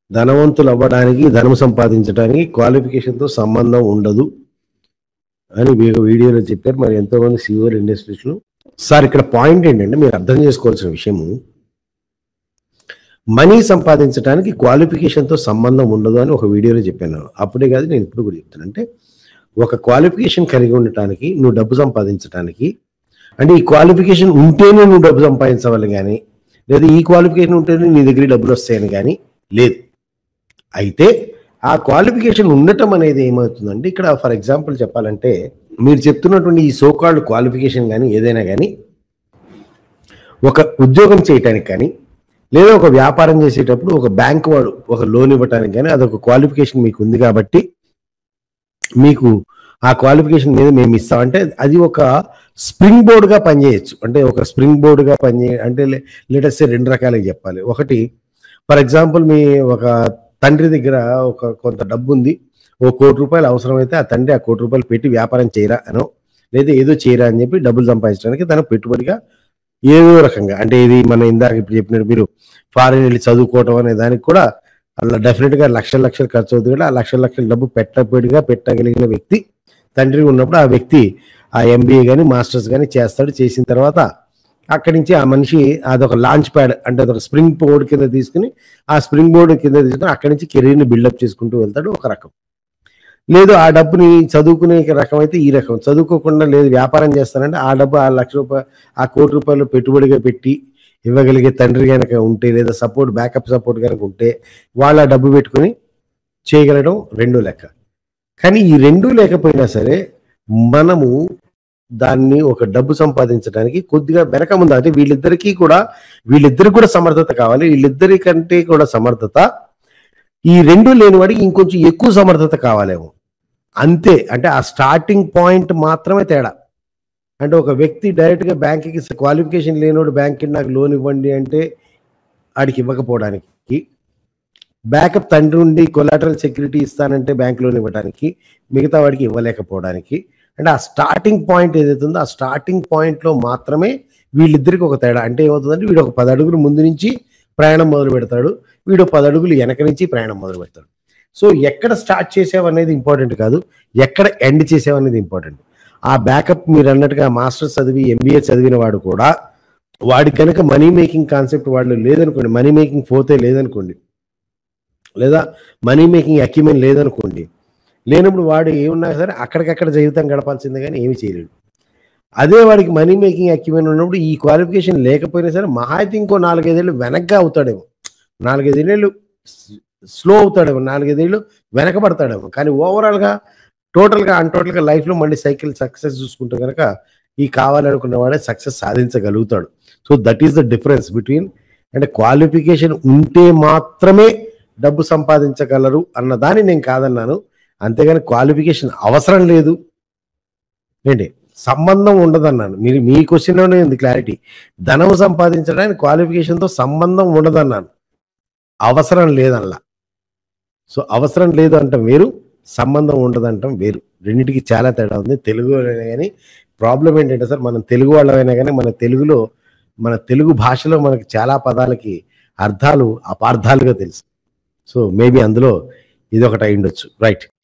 ధనవంతులు అవ్వడానికి ధనం సంపాదించడానికి క్వాలిఫికేషన్తో సంబంధం ఉండదు అని మీకు వీడియోలో చెప్పారు మరి ఎంతోమంది సిఓర్ ఇండస్ట్రీస్లో సార్ ఇక్కడ పాయింట్ ఏంటంటే మీరు అర్థం చేసుకోవాల్సిన విషయము మనీ సంపాదించడానికి క్వాలిఫికేషన్తో సంబంధం ఉండదు అని ఒక వీడియోలో చెప్పాను అప్పుడే కాదు నేను ఇప్పుడు కూడా చెప్తాను అంటే ఒక క్వాలిఫికేషన్ కలిగి ఉండటానికి నువ్వు డబ్బు సంపాదించడానికి అంటే ఈ క్వాలిఫికేషన్ ఉంటేనే నువ్వు డబ్బు సంపాదించవాలి కానీ లేదా ఈ క్వాలిఫికేషన్ ఉంటేనే నీ దగ్గర డబ్బులు వస్తాయని కానీ లేదు అయితే ఆ క్వాలిఫికేషన్ ఉండటం అనేది ఏమవుతుందంటే ఇక్కడ ఫర్ ఎగ్జాంపుల్ చెప్పాలంటే మీరు చెప్తున్నటువంటి ఈ సోకాల్డ్ క్వాలిఫికేషన్ కానీ ఏదైనా కానీ ఒక ఉద్యోగం చేయటానికి కానీ లేదా ఒక వ్యాపారం చేసేటప్పుడు ఒక బ్యాంక్ వాడు ఒక లోన్ ఇవ్వటానికి కానీ అదొక క్వాలిఫికేషన్ మీకు ఉంది కాబట్టి మీకు ఆ క్వాలిఫికేషన్ మీద మేము ఇస్తాం అంటే అది ఒక స్ప్రింగ్ బోర్డ్గా పనిచేయచ్చు అంటే ఒక స్ప్రింగ్ బోర్డ్గా పనిచే అంటే లేటెస్ట్ రెండు రకాలుగా చెప్పాలి ఒకటి ఫర్ ఎగ్జాంపుల్ మీ ఒక తండ్రి దగ్గర ఒక కొంత డబ్బు ఉంది ఓ కోటి రూపాయలు అవసరమైతే ఆ తండ్రి ఆ కోటి రూపాయలు పెట్టి వ్యాపారం చేయరా అనో లేదా ఏదో చేయరా అని చెప్పి డబ్బులు సంపాదించడానికి తన పెట్టుబడిగా ఏదో రకంగా అంటే ఇది మనం ఇందాక ఇప్పుడు చెప్పినట్టు మీరు ఫారిన్ వెళ్ళి చదువుకోవటం అనే దానికి కూడా అలా డెఫినెట్ గా లక్షల లక్షలు ఖర్చు అవుతుంది కూడా ఆ లక్షల లక్షల డబ్బు పెట్టబడిగా పెట్టగలిగిన వ్యక్తి తండ్రి ఉన్నప్పుడు ఆ వ్యక్తి ఆ ఎంబీఏ కానీ మాస్టర్స్ కానీ చేస్తాడు చేసిన తర్వాత అక్కడి నుంచి ఆ మనిషి అదొక లాంచ్ ప్యాడ్ అంటే అదొక స్ప్రింగ్ బోర్డ్ కింద తీసుకుని ఆ స్ప్రింగ్ బోర్డ్ కింద తీసుకుని అక్కడి నుంచి కెరీర్ని బిల్డప్ చేసుకుంటూ వెళ్తాడు ఒక రకం లేదు ఆ డబ్బుని చదువుకునే రకం అయితే ఈ రకం చదువుకోకుండా లేదు వ్యాపారం చేస్తానంటే ఆ డబ్బు ఆ లక్ష రూపాయలు ఆ కోటి రూపాయలు పెట్టుబడిగా పెట్టి ఇవ్వగలిగే తండ్రి కనుక ఉంటే లేదా సపోర్ట్ బ్యాకప్ సపోర్ట్ కనుక ఉంటే వాళ్ళ డబ్బు పెట్టుకొని చేయగలడం రెండో లెక్క కానీ ఈ రెండు లేకపోయినా సరే మనము దాన్ని ఒక డబ్బు సంపాదించడానికి కొద్దిగా వెనక ముందు అంటే వీళ్ళిద్దరికీ కూడా వీళ్ళిద్దరికి కూడా సమర్థత కావాలి వీళ్ళిద్దరి కంటే కూడా సమర్థత ఈ రెండు లేని వాడికి ఇంకొంచెం ఎక్కువ సమర్థత కావాలేమో అంతే అంటే ఆ స్టార్టింగ్ పాయింట్ మాత్రమే తేడా అంటే ఒక వ్యక్తి డైరెక్ట్గా బ్యాంక్కి క్వాలిఫికేషన్ లేనోడు బ్యాంక్కి నాకు లోన్ ఇవ్వండి అంటే ఆడికి ఇవ్వకపోవడానికి బ్యాకప్ తండ్రి ఉండి కొలాటరల్ సెక్యూరిటీ ఇస్తానంటే బ్యాంక్ లోన్ ఇవ్వడానికి మిగతా వాడికి ఇవ్వలేకపోవడానికి అంటే ఆ స్టార్టింగ్ పాయింట్ ఏదైతే ఉందో ఆ స్టార్టింగ్ పాయింట్లో మాత్రమే వీళ్ళిద్దరికి ఒక తేడా అంటే ఏమవుతుందంటే వీడు ఒక పది అడుగులు ముందు నుంచి ప్రయాణం మొదలు పెడతాడు వీడు పది అడుగులు వెనక నుంచి ప్రయాణం మొదలు పెడతాడు సో ఎక్కడ స్టార్ట్ చేసావనేది ఇంపార్టెంట్ కాదు ఎక్కడ ఎండ్ చేసావనేది ఇంపార్టెంట్ ఆ బ్యాకప్ మీరు అన్నట్టుగా మాస్టర్స్ చదివి ఎంబీఏ చదివిన వాడు కూడా వాడి కనుక మనీ మేకింగ్ కాన్సెప్ట్ వాళ్ళు లేదనుకోండి మనీ మేకింగ్ పోతే లేదనుకోండి లేదా మనీ మేకింగ్ అక్యుమెంట్ లేదనుకోండి లేనప్పుడు వాడు ఏమున్నా సరే అక్కడికక్కడ జీవితం గడపాల్సిందే కానీ ఏమీ చేయలేడు అదే వాడికి మనీ మేకింగ్ అక్యుమెంట్ ఉన్నప్పుడు ఈ క్వాలిఫికేషన్ లేకపోయినా సరే మహా అయితే ఇంకో నాలుగైదేళ్ళు వెనక్గా అవుతాడేమో నాలుగైదేళ్ళు స్లో అవుతాడేమో నాలుగైదేళ్ళు వెనకబడతాడేమో కానీ ఓవరాల్గా టోటల్గా అన్టోటల్గా లైఫ్లో మళ్ళీ సైకిల్ సక్సెస్ చూసుకుంటే కనుక ఈ కావాలనుకున్న వాడే సక్సెస్ సాధించగలుగుతాడు so that is the difference between అంటే క్వాలిఫికేషన్ ఉంటే మాత్రమే డబ్బు సంపాదించగలరు అన్న దాన్ని నేను కాదన్నాను అంతేగాని క్వాలిఫికేషన్ అవసరం లేదు ఏంటి సంబంధం ఉండదన్నాను మీరు మీ క్వశ్చన్లోనే ఉంది క్లారిటీ ధనం సంపాదించడానికి క్వాలిఫికేషన్తో సంబంధం ఉండదన్నాను అవసరం లేదల్లా సో అవసరం లేదు అంటాం వేరు సంబంధం ఉండదంటాం వేరు రెండింటికి చాలా తేడా ఉంది తెలుగు కానీ ప్రాబ్లం ఏంటంటే సార్ మనం తెలుగు వాళ్ళమైనా కానీ మన తెలుగులో మన తెలుగు భాషలో మనకి చాలా పదాలకి అర్థాలు అపార్థాలుగా తెలుసు సో మేబీ అందులో ఇది ఒకటి అయి ఉండొచ్చు రైట్